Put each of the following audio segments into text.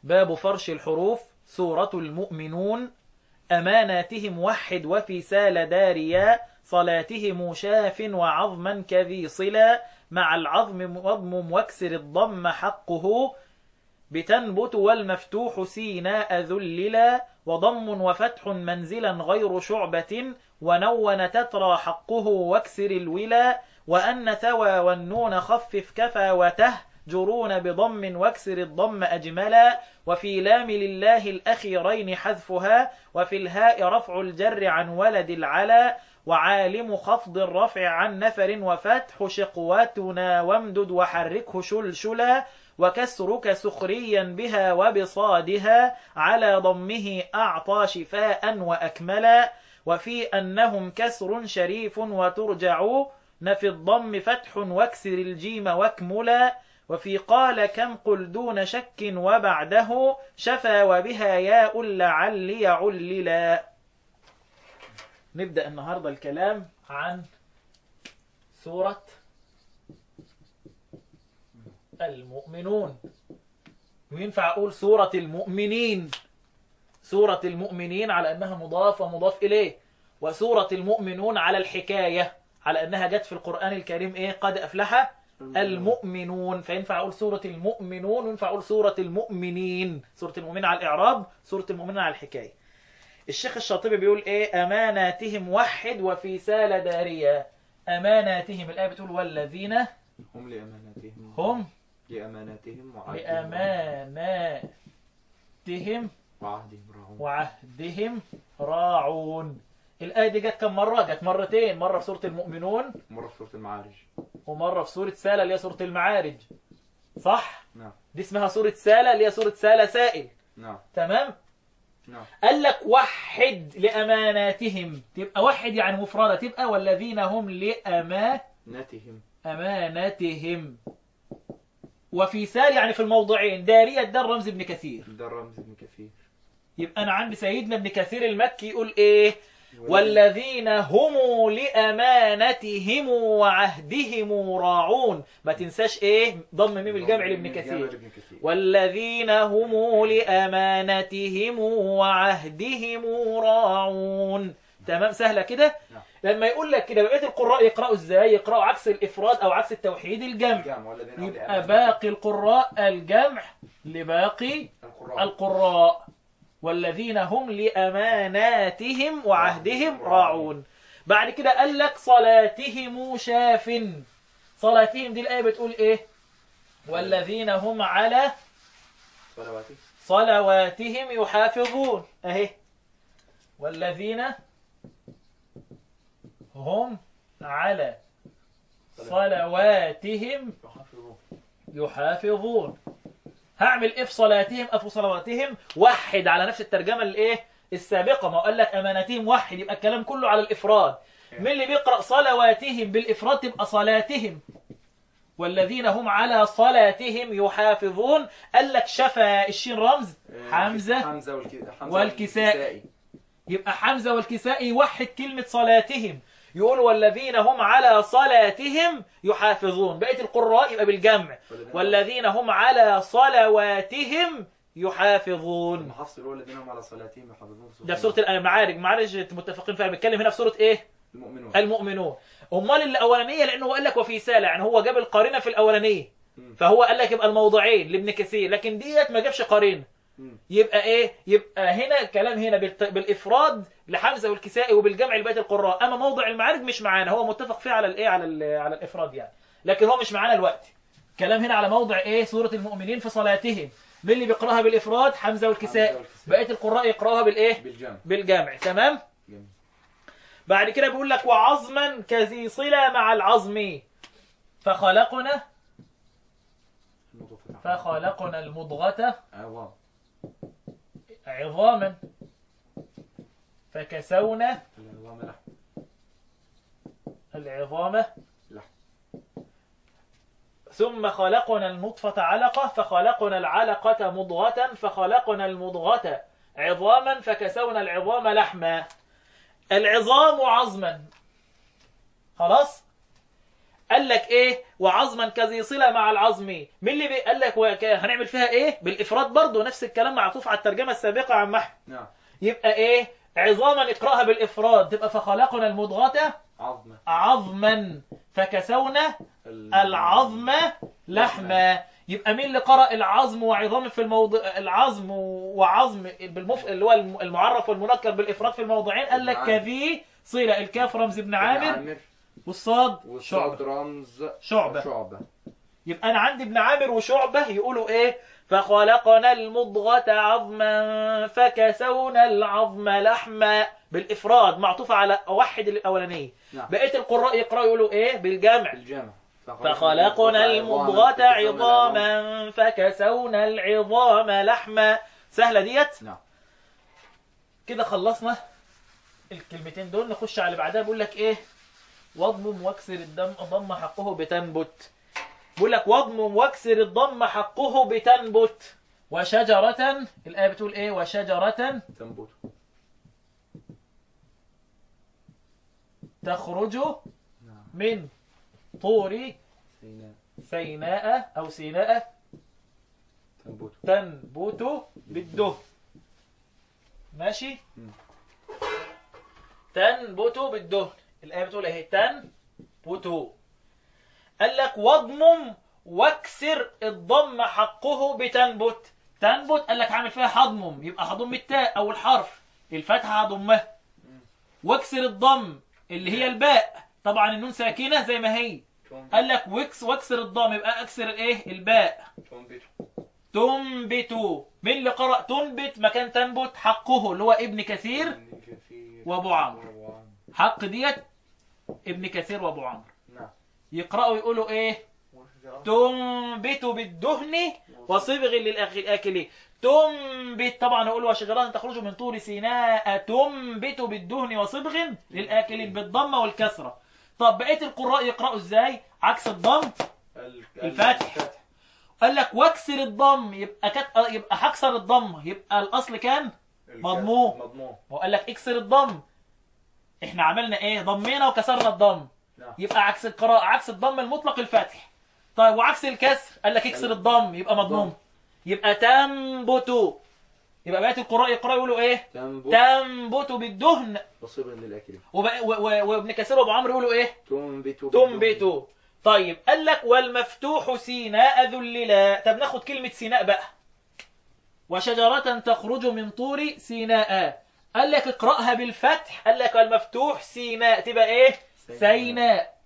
باب فرش الحروف سورة المؤمنون أماناتهم وحد وفي سال داريا صلاتهم شاف وعظما كذي صلا مع العظم واضمم واكسر الضم حقه بتنبت والمفتوح سيناء ذللا وضم وفتح منزلا غير شعبة ونون تترى حقه واكسر الولا وأن ثوى والنون خفف كفى وته جرون بضم واكسر الضم أجملا وفي لام لله الأخيرين حذفها وفي الهاء رفع الجر عن ولد العلا وعالم خفض الرفع عن نفر وفتح شقوتنا وامدد وحركه شلشلا وكسرك سخريا بها وبصادها على ضمه أعطى شفاء وأكملا وفي أنهم كسر شريف وترجع نفي الضم فتح واكسر الجيم واكملا وفي قال كم قل دون شك وبعده شفى وبها ياء لعل عللا نبدأ النهاردة الكلام عن سورة المؤمنون وينفع أقول سورة المؤمنين سورة المؤمنين على أنها مضاف ومضاف إليه وسورة المؤمنون على الحكاية على أنها جت في القرآن الكريم إيه قد أفلح المؤمنون فينفع أقول سورة المؤمنون وينفع أقول سورة المؤمنين سورة المؤمنين على الإعراب سورة المؤمنين على الحكاية الشيخ الشاطبي بيقول إيه أماناتهم وحد وفي سال داريا أماناتهم الآية بتقول والذين هم لأماناتهم هم لأماناتهم وعهدهم لأماناتهم وعهدهم راعون وعهدهم راعون الآية دي جت كم مرة؟ جت مرتين مرة في سورة المؤمنون مرة في سورة المعارج ومرة في سورة سالة اللي هي سورة المعارج صح؟ نعم دي اسمها سورة سالة اللي هي سورة سالة سائل نعم تمام؟ نعم قال لك وحد لأماناتهم تبقى وحد يعني مفردة تبقى والذين هم ناتهم لأماناتهم وفي سال يعني في الموضعين دارية ده الرمز ابن كثير ده الرمز ابن كثير يبقى أنا عندي سيدنا ابن كثير المكي يقول إيه والذين هم لأمانتهم وعهدهم راعون ما تنساش إيه ضم ميم الجمع لابن كثير ابن كثير والذين هم لأمانتهم وعهدهم راعون تمام سهلة كده نعم. لما يقول لك كده بقية القراء يقرأوا ازاي يقرأوا عكس الإفراد أو عكس التوحيد الجمع الجامع والذين هم يبقى لأماناتهم. باقي القراء الجمع لباقي القراء القراء والذين هم لأماناتهم وعهدهم راعون بعد كده قال لك صلاتهم شاف صلاتهم دي الآية بتقول إيه والذين هم على صلواتي صلواتهم يحافظون أهي والذين هم على صلواتهم يحافظون يحافظون هعمل ايه في صلاتهم أو في صلواتهم وحد على نفس الترجمة الايه السابقة ما هو قال لك أمانتهم وحد يبقى الكلام كله على الإفراد من اللي بيقرأ صلواتهم بالإفراد تبقى صلاتهم والذين هم على صلاتهم يحافظون قال لك شفى الشين رمز حمزة حمزة والك... حمزة والكسائي. يبقى حمزة والكسائي يوحد كلمة صلاتهم يقول والذين هم على صلاتهم يحافظون بقية القراء يبقى بالجمع والذين هم على صلواتهم يحافظون المحصل هو الذين هم على صلاتهم يحافظون ده في سورة المعارج معارج متفقين فيها بيتكلم هنا في سورة ايه المؤمنون المؤمنون امال الاولانيه لانه قال لك وفي سالة يعني هو جاب القارنه في الاولانيه مم. فهو قال لك يبقى الموضعين لابن كثير لكن ديت ما جابش قارنه مم. يبقى ايه يبقى هنا الكلام هنا بالت- بالافراد لحمزه والكسائي وبالجمع لبقيه القراء اما موضع المعارج مش معانا هو متفق فيه على الايه على ال- على الافراد يعني لكن هو مش معانا الوقت كلام هنا على موضع ايه سوره المؤمنين في صلاتهم مين اللي بيقراها بالافراد حمزه والكسائي حمزة والكسائي. بقيه القراء يقراها بالايه بالجمع بالجمع تمام جميل بعد كده بيقول لك وعظما كذي صله مع العظم فخلقنا النطفة فخلقنا المضغه عظام عظاما فكسونا العظام لحم العظام لحم ثم خلقنا النطفة علقة فخلقنا العلقة مضغة فخلقنا المضغة عظاما فكسونا العظام لحما العظام عظما خلاص قال لك ايه وعظما كذي صله مع العظم مين اللي بي... قال لك وك... هنعمل فيها ايه بالافراد برضه نفس الكلام معطوف على الترجمه السابقه عن محمد نعم يبقى ايه عظاما اقراها بالافراد تبقى فخلقنا المضغه عظمة عظما فكسونا ال- العظم لحما يبقى مين اللي قرأ العظم وعظام في الموضع العظم وعظم بالمف... اللي هو الم- المعرف والمنكر بالافراد في الموضعين قال لك نعم. كذي صيغه الكاف رمز ابن عامر عامر والصاد والصاد شعبه رمز شعبة. شعبة يبقى انا عندي ابن عامر وشعبه يقولوا ايه فخلقنا المضغة عظما فكسونا العظم لحما بالافراد معطوفه على وحد الاولانيه نعم بقيه القراء يقراوا يقولوا ايه بالجمع الجمع فخلقنا المضغة عظاما فكسونا العظام لحما سهلة ديت نعم كده خلصنا الكلمتين دول نخش على اللي بعدها بيقول لك ايه واضمم واكسر الدم ضم حقه بتنبت بيقول لك واضمم واكسر الضم حقه بتنبت وشجرة الآية بتقول ايه وشجرة تنبت تخرج نعم من طور سيناء سيناء أو سيناء تنبت تنبت بالدهن ماشي مم. تنبت بالدهن الآية بتقول اهي تنبت قال لك واضمم واكسر الضم حقه بتنبت تنبت قال لك هعمل فيها هضمم يبقى هضم التاء او الحرف الفتحة هضمها واكسر الضم اللي هي الباء طبعا النون ساكنة زي ما هي قال لك وكس واكسر الضم يبقى اكسر الايه الباء تنبت تنبت من اللي قرأ تنبت مكان تنبت حقه اللي هو ابن كثير كثير وأبو عمرو. وأبو عمرو. حق ديت ابن كثير وابو عمرو نعم يقرأوا يقولوا ايه تنبت بالدهن وصبغ للآكلين تنبت طبعا يقولوا وشجرات تخرج من طور سيناء تنبت بالدهن وصبغ للآكلين بالضمة والكسرة طب بقية القراء يقرأوا ازاي عكس الضم ال- الفتح. قال لك واكسر الضم يبقى كت... يبقى هكسر الضم يبقى الاصل كان الكسر. مضموم. مضموم وقال لك اكسر الضم احنا عملنا ايه ضمينا وكسرنا الضم نعم يبقى عكس القراءة عكس الضم المطلق الفتح طيب وعكس الكسر قال لك اكسر الضم يبقى مضموم يبقى تنبت يبقى بقية القراء يقرأوا يقولوا ايه تنبت تنبت بالدهن وصبغ للأكل وبقى- و- و- وابن كثير وابو عمرو يقولوا ايه تنبت تنبت طيب قال لك والمفتوح سيناء ذللا طب ناخد كلمة سيناء بقى وشجرة تخرج من طور سيناء قال لك اقرأها بالفتح قال لك المفتوح سيناء تبقى ايه سيناء. سيناء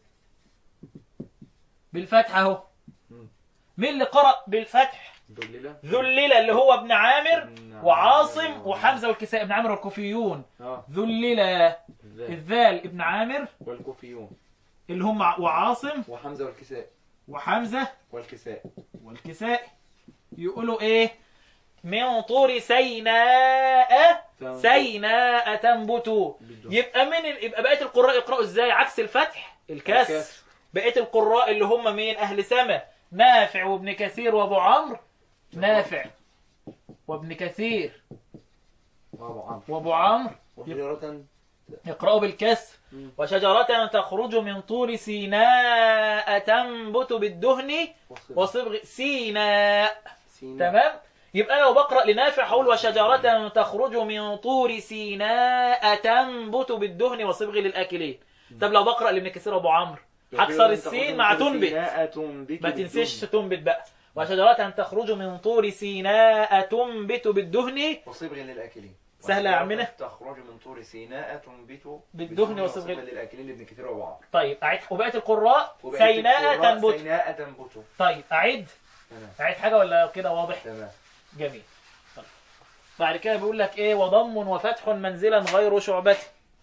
بالفتح اهو مم. مين اللي قرأ بالفتح ذللة ذلل اللي هو ابن عامر نعم. وعاصم وحمزة والكساء ابن عامر والكوفيون اه ذلل الذال الذال ابن عامر والكوفيون اللي هم وعاصم وحمزة والكساء وحمزة والكساء والكساء يقولوا ايه من طور سيناء تنبت. سيناء تنبت بالدهن. يبقى من ال... يبقى بقيه القراء يقراوا ازاي عكس الفتح الكسر الكسر. بقيه القراء اللي هم مين اهل سما نافع وابن كثير وابو عمرو نافع وابن كثير وأبو عمرو وابو عمرو وشجرة يقرأوا بالكسر مم. وشجرة تخرج من طور سيناء تنبت بالدهن وصبغ وصبغ سيناء سيناء تمام يبقى انا لو بقرا لنافع هقول وشجره تخرج من طور سيناء تنبت بالدهن وصبغ للاكلين طب لو بقرا لابن كثير ابو عمرو هكسر السين مع تنبت سيناء تنبت ما تنسيش بالدهن. تنبت بقى وشجرة تخرج من طور سيناء تنبت بالدهن وصبغ للآكلين سهلة يا وشجرة عمنا؟ تخرج من طور سيناء تنبت بالدهن وصبغ- للآكلين لابن كثير وأبو عمرو طيب أعيد وبقية القراء وبقية سيناء القراء تنبت سيناء تنبت طيب أعيد تمام أعيد حاجة ولا كده واضح تمام جميل طيب. بعد كده بيقول لك ايه وضم وفتح منزلا غير شعبة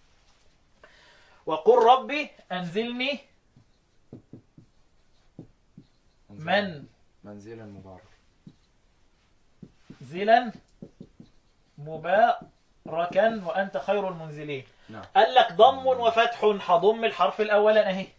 وقل ربي انزلني من منزلا مبارك زلا مباركا وانت خير المنزلين نعم قال لك ضم وفتح هضم الحرف الاولاني اهي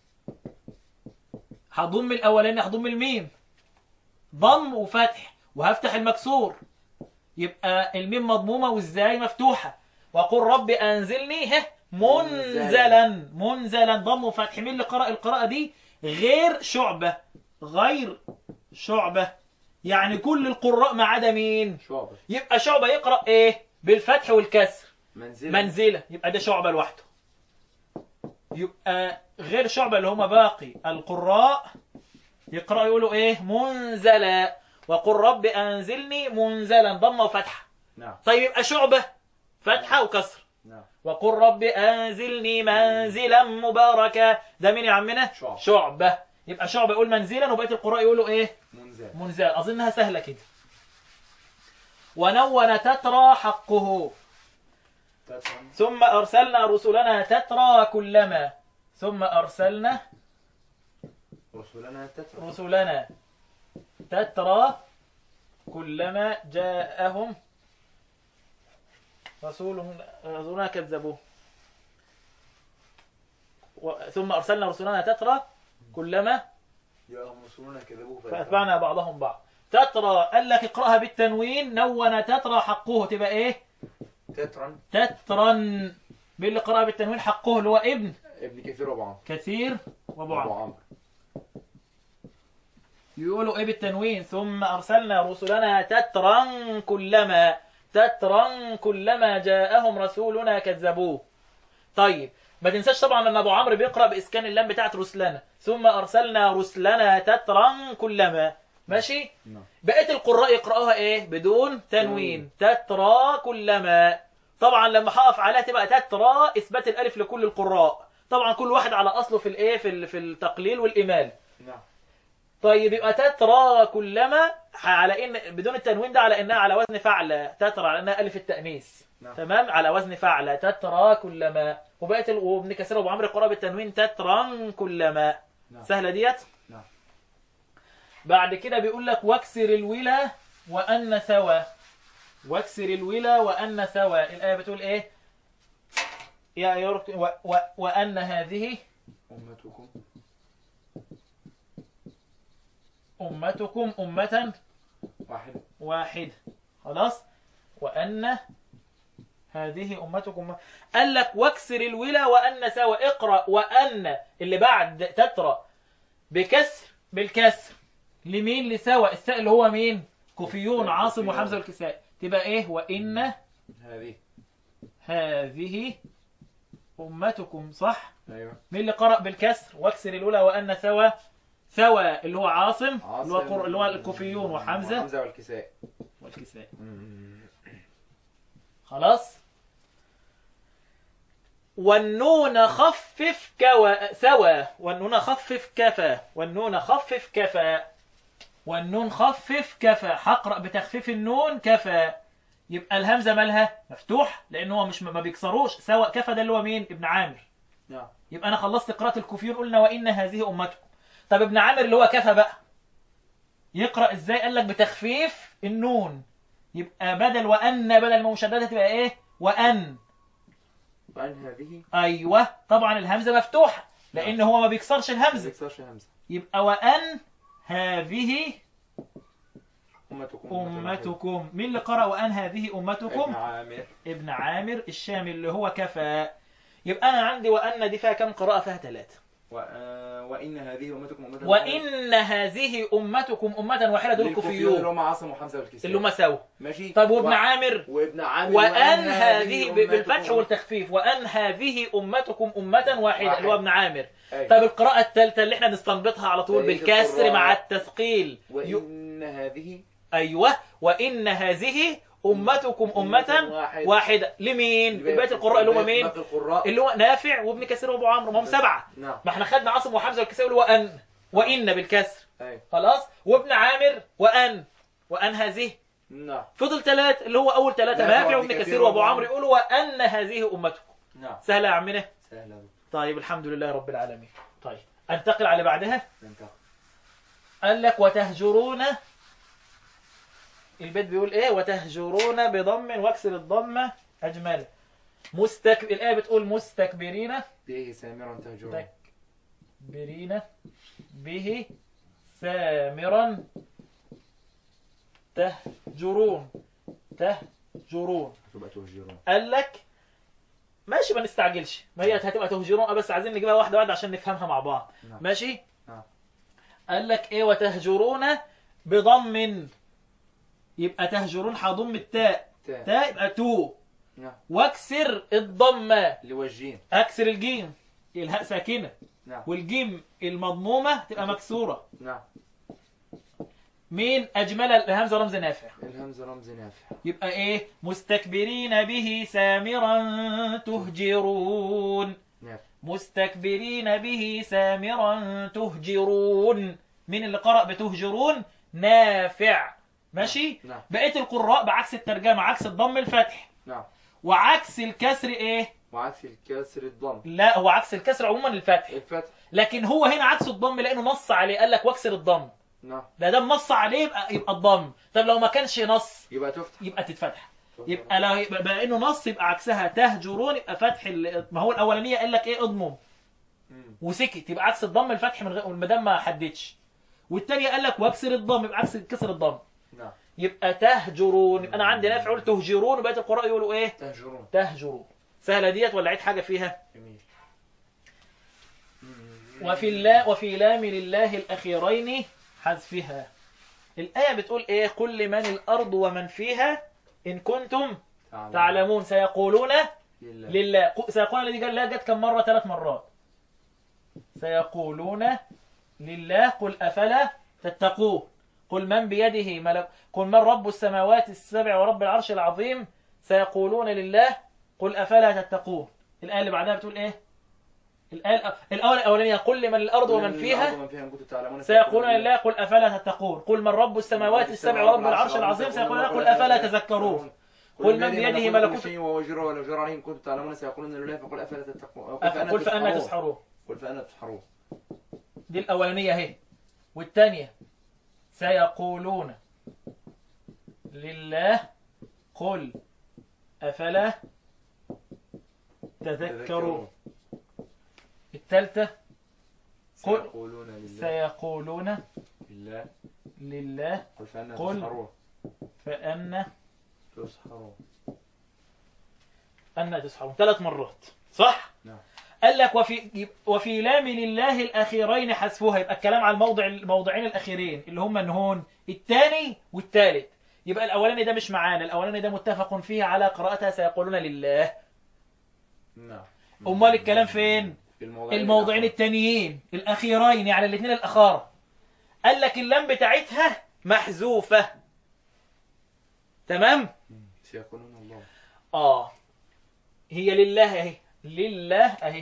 هضم الاولاني هضم الميم ضم وفتح وهفتح المكسور يبقى الميم مضمومه والزاي مفتوحه وقل رب انزلني ه منزلا منزلا ضم وفتح مين اللي قرأ القراءة دي غير شعبة غير شعبة يعني كل القراء ما عدا مين شعبة يبقى شعبة يقرأ ايه بالفتح والكسر منزلة منزلة يبقى ده شعبة لوحده يبقى غير شعبة اللي هما باقي القراء يقرأ يقولوا ايه منزلا وقل رب أنزلني منزلا ضمة وفتحة نعم طيب يبقى شعبة فتحة وكسر نعم وقل رب أنزلني منزلا مباركا ده مين يا عمنا شعبة. شعبة يبقى شعبة يقول منزلا وبقية القراء يقولوا ايه منزل منزل أظنها سهلة كده ونون تترى حقه تترا ثم أرسلنا رسلنا تترى كلما ثم أرسلنا رسلنا تترا رسلنا تترى كلما جاءهم رسول رسولنا كذبوه و- ثم أرسلنا رسلنا تترى كلما جاءهم رسلنا كذبوه فأتبعنا بعضهم بعض تترى قال لك اقرأها بالتنوين نون تترى حقه تبقى ايه تترا تترا مين اللي قرأها بالتنوين حقه اللي هو ابن ابن كثير وابو عمرو كثير وابو ابو عمرو عمرو يقولوا ايه بالتنوين ثم ارسلنا رسلنا تترا كلما تترا كلما جاءهم رسولنا كذبوه طيب ما تنساش طبعا ان ابو عمرو بيقرا باسكان اللام بتاعت رسلنا ثم ارسلنا رسلنا تترا كلما ماشي نعم بقيه القراء يقراوها ايه بدون تنوين تترا كلما طبعا لما هقف عليها تبقى تترا اثبات الالف لكل القراء طبعا كل واحد على اصله في الايه في ال- في التقليل والامال نعم طيب يبقى تترى كلما على ان بدون التنوين ده على انها على وزن فعل تترى على انها الف التانيث نعم. تمام على وزن فعل تترى كلما وبقت ال... وابن كثير وابو عمرو قرأ بالتنوين تترا كلما نعم. سهله ديت نعم. بعد كده بيقول لك واكسر الولا وان ثوى واكسر الولا وان ثوى الايه بتقول ايه يا يرك و... و... وان هذه أمتكم امتكم امه واحد واحد خلاص وأن هذه أمتكم قال لك واكسر الولا وأن سوى اقرأ وأن اللي بعد تترى بكسر بالكسر لمين لسوى الساء اللي هو مين كوفيون عاصم وحمزة والكساء تبقى ايه وإن هذه هذه أمتكم صح ايوه مين اللي قرأ بالكسر واكسر الولا وأن سوى سوى اللي هو عاصم, اللي هو قر- اللي هو الكوفيون وحمزة وحمزة والكساء والكساء مم. خلاص والنون خفف كوى سوى والنون خفف كفى والنون خفف كفى والنون خفف كفى هقرأ بتخفيف النون كفى يبقى الهمزة مالها مفتوح لأن هو مش ما بيكسروش سواء كفى ده اللي هو مين ابن عامر نعم يبقى أنا خلصت قراءة الكوفيون قلنا وإن هذه أمتكم طب ابن عامر اللي هو كفى بقى يقرأ إزاي قال لك بتخفيف النون يبقى بدل وأن بدل ما مشددة تبقى إيه وأن وأن هذه أيوه طبعا الهمزة مفتوحة لأن هو ما بيكسرش ما الهمزة تكسرش همزة يبقى وأن هذه أمتكم أمتكم مين اللي قرأ وأن هذه ابن أمتكم عامر ابن عامر الشامي اللي هو كفى يبقى أنا عندي وأن دي فيها كم قراءة فيها ثلاثة و... آه، وإن هذه أمتكم أمة وإن هذه أمتكم أمة واحدة دول اللي كوفيون هم عاصم وحمزة والكساء اللي هم سوا ماشي طيب وابن و... عامر وابن عامر وأن هذه ب- أمتكم بالفتح والتخفيف وأن هذه أمتكم أمة واحدة اللي هو ابن عامر أيوة. طيب القراءة الثالثة اللي احنا نستنبطها على طول بقية بالكسر القراء. مع التثقيل ي- وإن هذه أيوة وإن هذه أمتكم أمة واحد. واحدة لمين؟ بقية القراء اللي هم مين؟ باقي القراء اللي هو نافع وابن كثير وابو عمرو ما هم سبعة نعم ما احنا خدنا عاصم وحمزة والكساوي اللي هو أن وإن بالكسر أيوة خلاص وابن عامر وأن وأن هذه نعم فضل ثلاث اللي هو أول ثلاثة نافع نافع وابن وابن كثير كثير وابو وأبو عمرو يقولوا وأن هذه أمتكم نعم سهلة يا عمنا سهلة طيب الحمد لله رب العالمين طيب انتقل على بعدها ننتقل قال لك وتهجرون البيت بيقول ايه وتهجرون بضم واكسر الضمه اجمل مستك الايه بتقول مستكبرين به سامرا تهجرون مستكبرين به سامرا تهجرون تهجرون تبقى تهجرون قال لك ماشي ما نستعجلش ما هي هتبقى تهجرون بس عايزين نجيبها واحده واحده عشان نفهمها مع بعض نعم. ماشي نعم. قال لك ايه وتهجرون بضم يبقى تهجرون هضم التاء تاء تاء يبقى تو نعم واكسر الضمه اللي هو الجيم اكسر الجيم الهاء ساكنه نعم والجيم المضمومه تبقى مكسوره نعم مين اجمل الهمزه رمز نافع الهمزة رمز نافع يبقى ايه مستكبرين به سامرا تهجرون نافع مستكبرين به سامرا تهجرون مين اللي قرأ بتهجرون نافع ماشي نعم بقية القراء بعكس الترجمة عكس الضم الفتح نعم وعكس الكسر ايه وعكس الكسر الضم لا هو عكس الكسر عموما الفتح الفتح لكن هو هنا عكس الضم لانه نص عليه قال لك واكسر الضم نعم ده دام نص عليه يبقى يبقى الضم طب لو ما كانش نص يبقى تفتح يبقى تتفتح يبقى لو يبقى بقى انه نص يبقى عكسها تهجرون يبقى فتح ال- ما هو الاولانيه قال لك ايه اضمم مم. وسكت يبقى عكس الضم الفتح من غير ما دام ما حددش والتانية قال لك واكسر الضم يبقى عكس كسر الضم نعم يبقى تهجرون يبقى انا عندي نافع يقول تهجرون وبقيه القراء يقولوا ايه تهجرون تهجرون سهله ديت ولا عيد حاجه فيها جميل وفي الله وفي لام لله الاخيرين حذفها الايه بتقول ايه قل لمن الارض ومن فيها ان كنتم تعلمون سيقولون لله لله ق- سيقولون دي قال لا جت كم مرة ثلاث مرات سيقولون لله قل أفلا تتقون قل من بيده ملك قل من رب السماوات السبع ورب العرش العظيم سيقولون لله قل أفلا تتقون الآية اللي بعدها بتقول إيه الآية الأ- الأول الأولانية قل لمن الأرض ومن فيها ومن فيها إن كنتم تعلمون سيقولون لله قل أفلا تتقون قل من رب السماوات السبع ورب العرش العظيم سيقولون قل أفلا تذكرون قل من بيده ملكوت شيء وهو يجر ولا يجر عليه إن كنتم تعلمون سيقولون لله فقل أفلا تتقون أف- قل فأنا تسحرون قل فأنا تسحرون دي الأولانية اهي والتانية سيقولون لله قل أفلا تذكرون التالتة قل سيقولون لله سيقولون لله لله قل فأنا قل. تسحرون فأن تسحرون أن تسحرون ثلاث مرات صح؟ نعم قال لك وفي وفي لام لله الاخيرين حذفها يبقى الكلام على الموضع الموضعين الاخيرين اللي هم النهون الثاني والثالث يبقى الاولاني ده مش معانا الاولاني ده متفق فيه على قراءتها سيقولون لله نعم امال الكلام فين في الموضعين الموضعين التانيين الاخيرين يعني الاثنين الاخار قال لك اللام بتاعتها محذوفه تمام سيقولون الله اه هي لله اهي لله اهي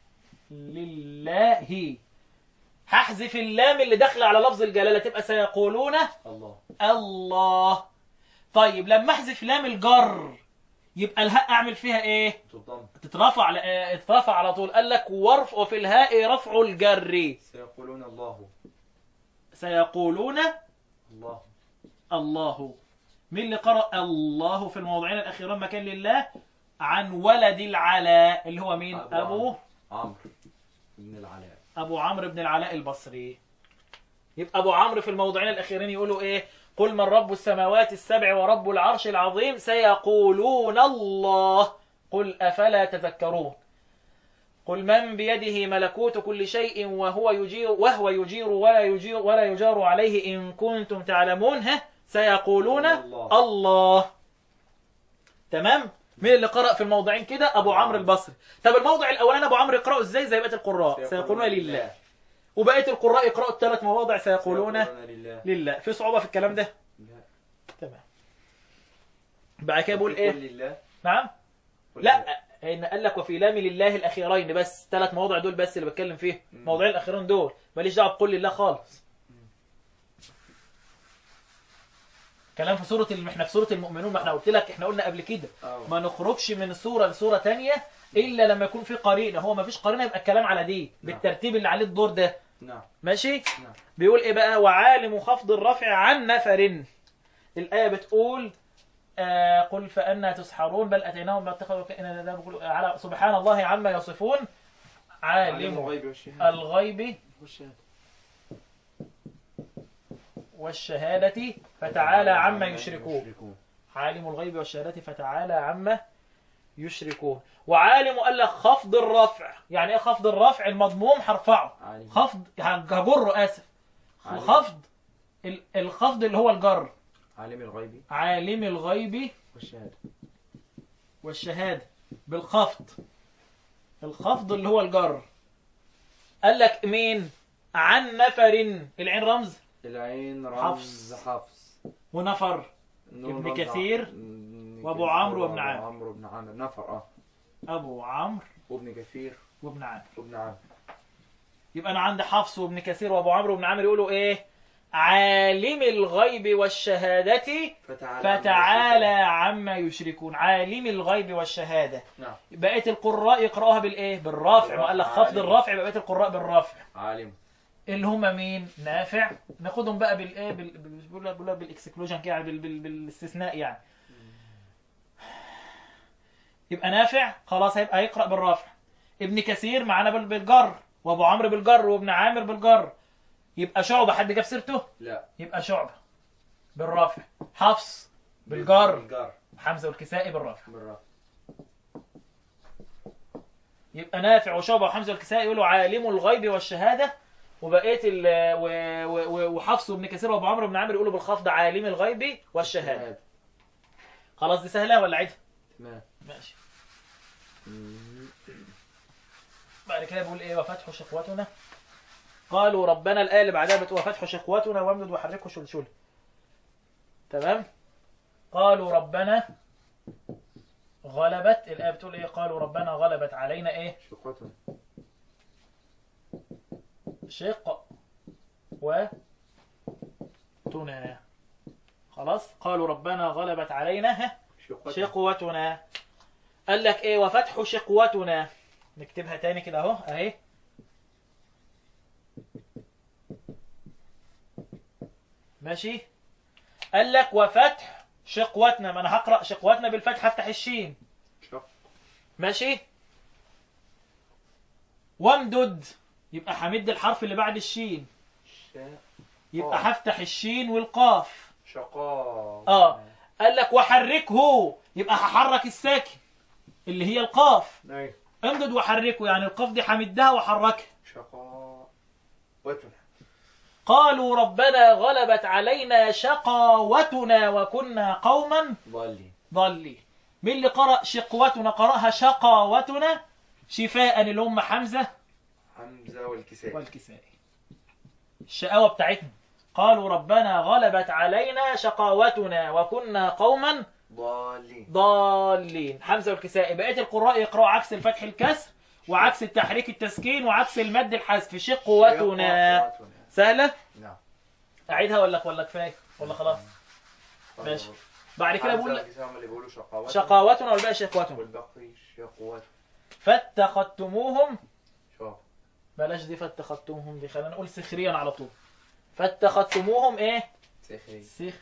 لله هحذف اللام اللي داخله على لفظ الجلاله تبقى سيقولون الله الله طيب لما احذف لام الجر يبقى الهاء اعمل فيها ايه تضم تترفع آه، تترفع على طول قال لك ورف وفي الهاء رفع الجر سيقولون الله سيقولون الله الله مين اللي قرأ الله في الموضعين الأخيرين مكان لله عن ولد العلاء اللي هو مين أبو أبو عمرو بن العلاء أبو عمرو بن العلاء البصري يبقى أبو عمرو في الموضعين الأخيرين يقولوا إيه قل من رب السماوات السبع ورب العرش العظيم سيقولون الله قل أفلا تذكرون قل من بيده ملكوت كل شيء وهو يجير وهو يجير ولا يجير ولا يجار عليه إن كنتم تعلمون ها سيقولون الله. الله تمام مين اللي قرأ في الموضعين كده أبو عمرو البصري طب الموضع الأولاني أبو عمرو يقرأه إزاي زي بقية القراء سيقولون لله وبقية القراء يقرأوا الثلاث مواضع سيقولون لله لله في صعوبة في الكلام ده لا. تمام بعد كده بيقول قل ايه لله نعم قل لا لله. ان قال لك وفي لام لله الاخيرين بس ثلاث مواضع دول بس اللي بتكلم فيه مم. موضوعين الاخيرين دول ماليش دعوه بقول لله خالص كلام في سوره الم- احنا في سوره المؤمنون ما احنا قلت لك احنا قلنا قبل كده آه. ما نخرجش من سوره لسوره تانية الا لما يكون في قرينه هو ما فيش قرينه يبقى الكلام على دي نعم. بالترتيب اللي عليه الدور ده نعم ماشي نعم بيقول ايه بقى وعالم خفض الرفع عن نفر الآية بتقول آه قل فأنا تسحرون بل أتيناهم ما اتخذوا كائنا لا بقول- على سبحان الله عما يصفون عالم عالم الغيب والشهادة الغيب والشهادة والشهادة فتعالى عما يشركون عالم الغيب والشهادة فتعالى عما يشركون وعالم قال لك خفض الرفع يعني ايه خفض الرفع المضموم هرفعه عالم خفض هجره اسف عالم. الخفض ال- الخفض اللي هو الجر عالم الغيب عالم الغيب والشهادة والشهادة بالخفض الخفض اللي هو الجر قال لك مين عن نفر العين رمز العين حفص. رمز حفص ونفر النون ابن رمز كثير ابن وأبو كثير عمرو وابن وأبو عامر. عمرو وابن عامر نفر اه ابو عمرو وابن كثير وابن عامر وابن عامر يبقى انا عندي حفص وابن كثير وابو عمرو وابن عامر يقولوا ايه عالم الغيب والشهادة فتعالى فتعالى عما يشركون عالم الغيب والشهادة نعم بقية القراء يقرأوها بالايه بالرافع ما قال لك خفض عالم. الرافع بقية القراء بالرافع عالم اللي هم مين نافع ناخدهم بقى بالايه بال... بال- بيقول لك- بيقول لك بالاكسكلوجن كده يعني بال... بال... بالاستثناء يعني يبقى نافع خلاص هيبقى هيقرا بالرافع ابن كثير معانا بال... بالجر وابو عمرو بالجر وابن عامر بالجر يبقى شعبه حد جاب سيرته لا يبقى شعبه بالرافع حفص بالجر بالجر حمزه والكسائي بالرافع بالرفع يبقى نافع وشعبه وحمزه والكسائي يقولوا عالم الغيب والشهاده وبقيه ال و... و... و... وحفص وابن كثير وابو عمرو بن عامر يقولوا بالخفض عالم الغيب والشهاده شهادة. خلاص دي سهله ولا عيدها تمام ماشي مم. بعد كده بيقول ايه وفتح شقوتنا قالوا ربنا الآية اللي بعدها بتقول وفتح شقوتنا وامدد وحركه شلشل تمام قالوا ربنا غلبت الآية بتقول ايه قالوا ربنا غلبت علينا ايه شقوتنا شق و تنا خلاص قالوا ربنا غلبت علينا ها شقوتنا شقوتنا قال لك ايه وفتح شقوتنا نكتبها تاني كده اهو اهي ماشي قال لك وفتح شقوتنا ما انا هقرا شقوتنا بالفتح هفتح الشين شق ماشي وامدد يبقى همد الحرف اللي بعد الشين شاء يبقى آه. هفتح الشين والقاف شقاء اه قال لك وحركه يبقى هحرك الساكن اللي هي القاف ايوه امدد وحركه يعني القاف دي همدها وحركها شقاء وتنا قالوا ربنا غلبت علينا شقاوتنا وكنا قوما ضالين ضالين مين اللي قرأ شقوتنا قرأها شقاوتنا شفاء اللي هم حمزة حمزة والكساء والكسائي الشقاوة بتاعتنا قالوا ربنا غلبت علينا شقاوتنا وكنا قوما ضالين ضالين حمزة والكسائي بقية القراء يقرأوا عكس الفتح الكسر وعكس التحريك التسكين وعكس المد الحذف شقوتنا شقوتنا. سهلة نعم أعيدها ولا ولا كفاية ولا خلاص ماشي. بعد كده حمزة بقول لك والكساء هم اللي بيقولوا شقاوتنا شقاوتنا والباقي شقوتنا والباقي شقوتنا فاتخذتموهم شوف بلاش دي فاتخذتموهم دي خلينا نقول سخريا على طول فاتخذتموهم ايه سخري سخ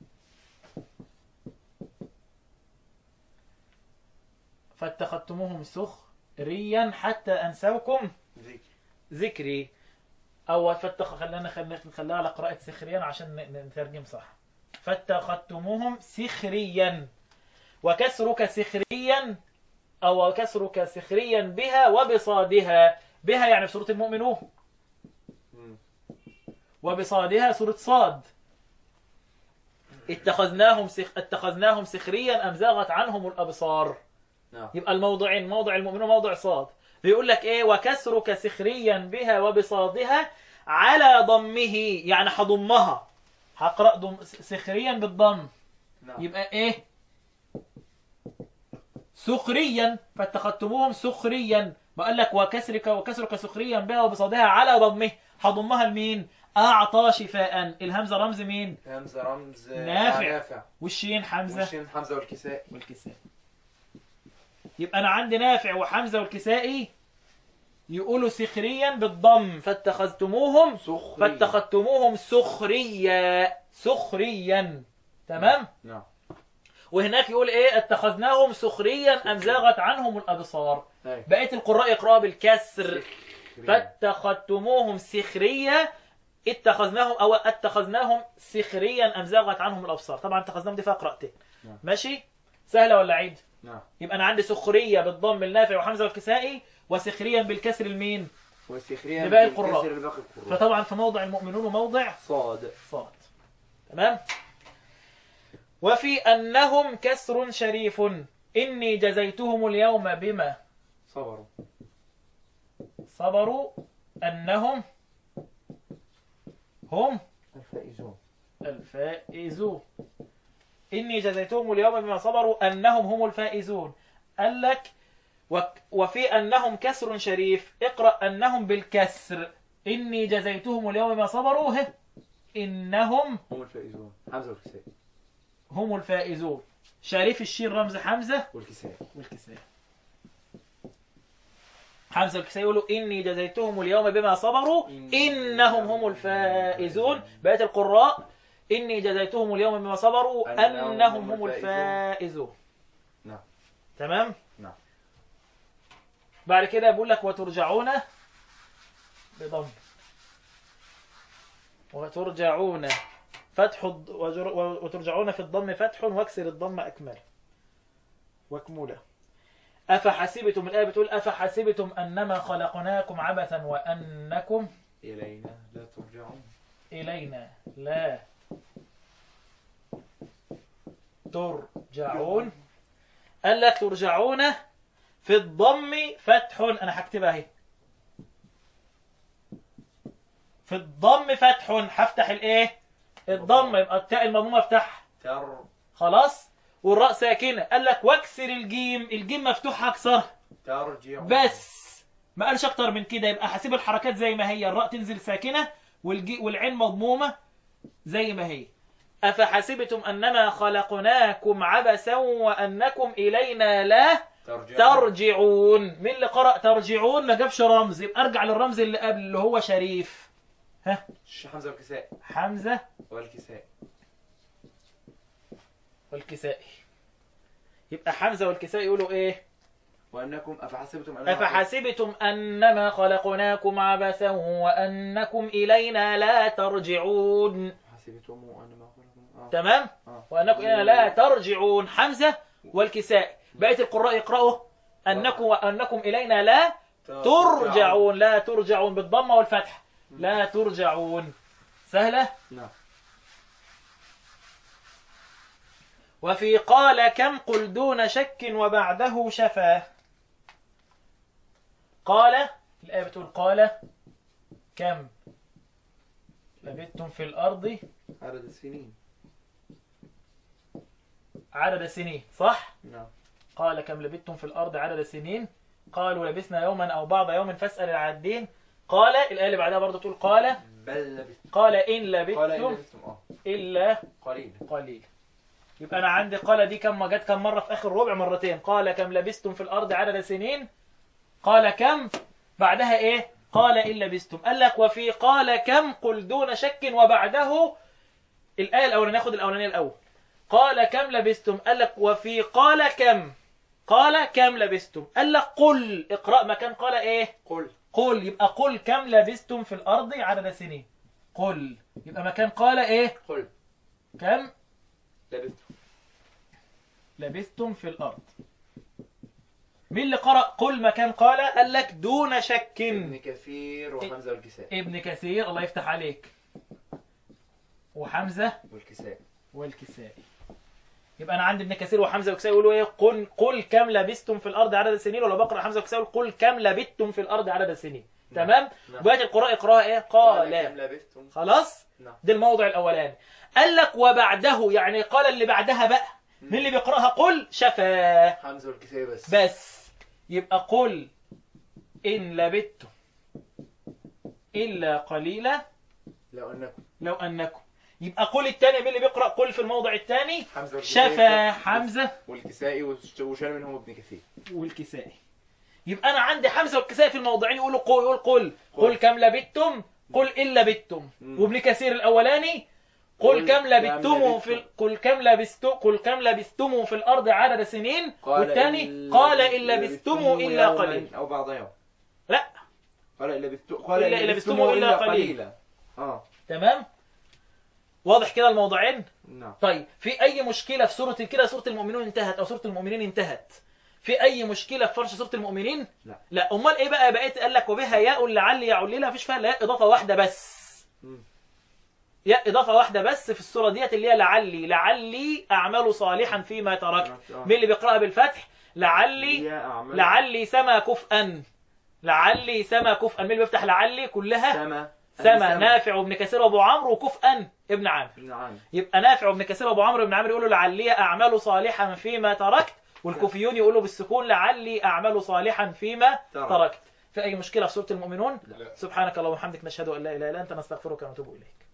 فاتخذتموهم سخريا حتى انسوكم ذكر ذكري او فاتخ خلينا خلينا نخليها على قراءة سخريا عشان ن- نترجم صح فاتخذتموهم سخريا وكسرك سخريا او كسرك سخريا بها وبصادها بها يعني في سورة المؤمنون مم. وبصادها سورة صاد اتخذناهم سخ... اتخذناهم سخريا ام زاغت عنهم الابصار نعم يبقى الموضعين موضع المؤمنون وموضع صاد بيقول لك ايه وكسرك سخريا بها وبصادها على ضمه يعني هضمها هقرا ضم سخريا بالضم نعم يبقى ايه سخريا فاتخذتموهم سخريا بقول لك وكسرك وكسرك سخريا بها وبصادها على ضمه هضمها لمين اعطى شفاء الهمزه رمز مين همزة رمز نافع. آه، نافع والشين حمزه والشين حمزة والكساء والكسائي يبقى انا عندي نافع وحمزه والكسائي يقولوا سخريا بالضم فاتخذتموهم سخري فاتخذتموهم سخريا سخريا تمام نعم وهناك يقول ايه اتخذناهم سخريا ام زاغت عنهم الابصار أيوة. بقيه القراء يقراها بالكسر سخري. فاتخذتموهم سخريا اتخذناهم او اتخذناهم سخريا ام زاغت عنهم الابصار طبعا اتخذناهم دي فيها قراءتين نعم. ماشي سهله ولا عيد نعم يبقى انا عندي سخريه بالضم النافع وحمزه والكسائي وسخريا بالكسر المين وسخريا لباقي القراء. بالكسر لباقي القراء فطبعا في موضع المؤمنون وموضع صاد صاد تمام وفي انهم كسر شريف اني جزيتهم اليوم بما صبروا صبروا انهم هم الفائزون الفائزون إني جزيتهم اليوم بما صبروا أنهم هم الفائزون قال لك وك- وفي أنهم كسر شريف اقرأ أنهم بالكسر إني جزيتهم اليوم بما صبروا هه إنهم هم الفائزون حمزة والكساء هم الفائزون شريف الشين رمز حمزة والكساء والكساء حمزة والكساء يقولوا إني جزيتهم اليوم بما صبروا إنهم هم الفائزون بقية القراء إني جزيتهم اليوم بما صبروا أنهم أنهم هم هم الفائزون نعم تمام نعم بعد كده بيقول لك وترجعون بضم وترجعون فتح الض- وجر- وترجعون في الضم فتح واكسر الضم أكمل واكمله أفحسبتم الآية بتقول أفحسبتم أنما خلقناكم عبثا وأنكم إلينا لا ترجعون إلينا لا ترجعون قال لك ترجعون في الضم فتح أنا هكتبها اهي في الضم فتح هفتح الايه الضم يبقى التاء المضمومه افتحها تر خلاص والراء ساكنه قال لك واكسر الجيم الجيم مفتوحه اكسرها ترجعون بس ما قالش اكتر من كده يبقى حاسب الحركات زي ما هي الراء تنزل ساكنه والجي والعين مضمومه زي ما هي افحسبتم انما خلقناكم عبثا وانكم الينا لا ترجعون ترجعون مين اللي قرأ ترجعون ما جابش رمز يبقى ارجع للرمز اللي قبل اللي هو شريف ها ش- حمزة والكساء حمزة والكساء والكسائي يبقى حمزة والكسائي يقولوا ايه وأنكم أفحسبتم أن أفحسبتم أنما خلقناكم عبثا وأنكم إلينا لا ترجعون حسبتم أنما خلقكم آه. تمام آه. وأنكم إلينا لا ترجعون حمزة والكسائي بقية القراء يقرأوا أنكم وأنكم إلينا لا ترجعون لا ترجعون بالضمة والفتح لا ترجعون سهلة نعم وفي قال كم قل دون شك وبعده شفا قال الآية بتقول قال كم لبثتم في الأرض عدد السنين عدد سنين صح؟ نعم قال كم لبثتم في الأرض عدد سنين قالوا لبثنا يوما أو بعض يوم فاسأل العادين قال الآية اللي بعدها برضه تقول قال بل لبثتم قال إن قال إن لبثتم لبثتم آه إلا قليلا قليل يبقى أنا عندي قال دي كم جت كم مرة في آخر ربع مرتين قال كم لبستم في الأرض عدد سنين قال كم بعدها إيه قال إن لبستم قال لك وفي قال كم قل دون شك وبعده الآية الأولانية ناخد الأولانية الأول قال كم لبستم قال لك وفي قال كم قال كم لبستم قال لك قل اقرأ مكان قال إيه قل قل يبقى قل كم لبستم في الأرض عدد سنين قل يبقى مكان قال إيه قل كم لبثتم لبثتم في الأرض مين اللي قرأ قل مكان قال قال لك دون شك ابن كثير وحمزة والكساء ابن كثير الله يفتح عليك وحمزة والكساء والكسائي يبقى انا عندي ابن كثير وحمزه والكسائي يقولوا ايه قل قل كم لبستم في الارض عدد السنين ولا بقرا حمزه والكسائي يقول قل كم لبثتم في الارض عدد السنين نعم. تمام نعم. بقيه القراء يقراها ايه كم قال لبثتم خلاص نعم ده الموضع الاولاني قال لك وبعده يعني قال اللي بعدها بقى مين اللي بيقراها قل شفاه حمزة والكساء بس بس يبقى قل إن لبثتم إلا قليلا لو أنكم لو أنكم يبقى قل الثاني مين اللي بيقرأ قل في الموضع الثاني حمزة والكساء شفا حمزة والكسائي وش- وشال منهم ابن كثير والكسائي يبقى أنا عندي حمزة والكسائي في الموضعين يقولوا قل يقول قل قل قل. كم لبثتم قل إن لبثتم مم. وابن كثير الأولاني قل قل كم كم لبثتم في لبثتم. قل كم لبثتم قل كم لبثتم في الأرض عدد سنين قال والثاني إن قال إن لبثتم إلا يوماً قليل أو بعض يوم لا قال إن لبثتم قال إلا- إن لبثتم لبثتم إلا إلا قليل. قليلا اه تمام واضح كده الموضوعين نعم طيب في اي مشكله في سوره كده سوره المؤمنون انتهت او سوره المؤمنين انتهت في اي مشكله في فرش سوره المؤمنين لا. لا امال ايه بقى بقيت قال لك وبها ياء لعل يعللها مفيش فيها لا اضافه واحده بس مم. ياء اضافه واحده بس في السوره ديت اللي هي لعلي لعلي اعمل صالحا فيما تركت آه. مين اللي بيقراها بالفتح لعلي يا أعمال لعلي سما كفءا لعلي سما كفءا مين اللي بيفتح لعلي كلها سما سما نافع وابن كثير وابو عمرو وكفءا ابن عامر نعم يبقى نافع وابن كثير وابو عمرو بن عامر يقولوا لعلي اعمل صالحا فيما تركت والكوفيون يقولوا بالسكون لعلي اعمل صالحا فيما تركت. تركت في اي مشكله في سوره المؤمنون لا. سبحانك اللهم وبحمدك نشهد ان لا اله الا انت نستغفرك ونتوب اليك